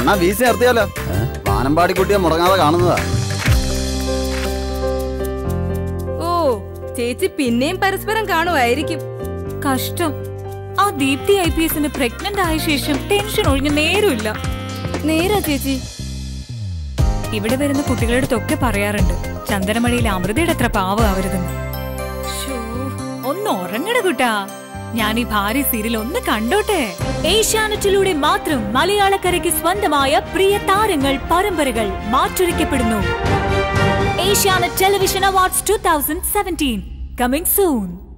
എന്നാ വീസ നിർത്തിയാലോ വാനമ്പാടി കുട്ടിയെ മുടങ്ങാതെ കാണുന്നതാ ഓ ചേച്ചി പിന്നെയും പരസ്പരം കാണുമായിരിക്കും കഷ്ടം ആ ദീപ്തി ഐ പി എസിന് പ്രഗ്നന്റ് ആയ ശേഷം ടെൻഷൻ ഒഴിഞ്ഞ നേരമില്ല നേരാ ചേച്ചി ഇവിടെ വരുന്ന കുട്ടികളുടെ അടുത്തൊക്കെ പറയാറുണ്ട് ചന്ദനമഴയിൽ അമൃതയുടെ അത്ര പാവമാവരുതെന്ന് ശ്ശോ, ഒന്ന് ഉറങ്ങണ കുട്ടാ ഞാൻ ഈ ഭാര്യ സീരിയൽ ഒന്ന് കണ്ടോട്ടെ ഏഷ്യാനെറ്റിലൂടെ മാത്രം മലയാളക്കരയ്ക്ക് സ്വന്തമായ പ്രിയ താരങ്ങൾ പരമ്പരകൾ മാറ്റുരയ്ക്കപ്പെടുന്നു Asianet television awards two thousand seventeen coming soon